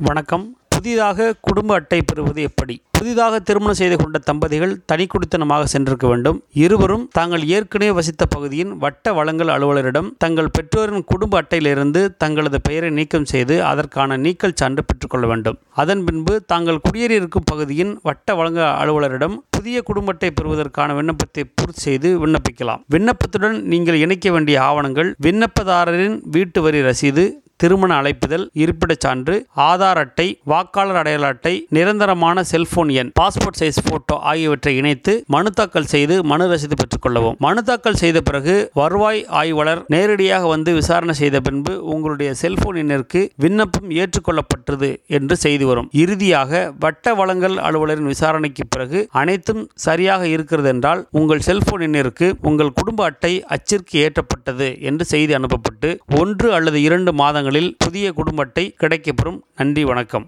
வணக்கம் புதிதாக குடும்ப அட்டை பெறுவது எப்படி புதிதாக திருமணம் செய்து கொண்ட தம்பதிகள் தனி குடித்தனமாக சென்றிருக்க வேண்டும் இருவரும் தாங்கள் ஏற்கனவே வசித்த பகுதியின் வட்ட வழங்கல் அலுவலரிடம் தங்கள் பெற்றோரின் குடும்ப அட்டையிலிருந்து தங்களது பெயரை நீக்கம் செய்து அதற்கான நீக்கல் சான்று பெற்றுக்கொள்ள வேண்டும் அதன் பின்பு தாங்கள் குடியேறியிருக்கும் பகுதியின் வட்ட வழங்க அலுவலரிடம் புதிய குடும்ப அட்டை பெறுவதற்கான விண்ணப்பத்தை பூர்த்தி செய்து விண்ணப்பிக்கலாம் விண்ணப்பத்துடன் நீங்கள் இணைக்க வேண்டிய ஆவணங்கள் விண்ணப்பதாரரின் வீட்டு வரி ரசீது திருமண அழைப்பிதழ் இருப்பிடச் சான்று ஆதார் அட்டை வாக்காளர் அடையாள அட்டை நிரந்தரமான செல்போன் எண் பாஸ்போர்ட் சைஸ் போட்டோ ஆகியவற்றை இணைத்து மனு தாக்கல் செய்து மனு ரசீது பெற்றுக்கொள்ளவும் மனு தாக்கல் செய்த பிறகு வருவாய் ஆய்வாளர் நேரடியாக வந்து விசாரணை செய்த பின்பு உங்களுடைய செல்போன் எண்ணிற்கு விண்ணப்பம் ஏற்றுக்கொள்ளப்பட்டது என்று செய்தி வரும் இறுதியாக வட்ட வழங்கல் அலுவலரின் விசாரணைக்கு பிறகு அனைத்தும் சரியாக இருக்கிறது என்றால் உங்கள் செல்போன் எண்ணிற்கு உங்கள் குடும்ப அட்டை அச்சிற்கு ஏற்றப்பட்டது என்று செய்தி அனுப்பப்பட்டு ஒன்று அல்லது இரண்டு மாதங்களில் புதிய குடும்ப அட்டை கிடைக்கப்பெறும் நன்றி வணக்கம்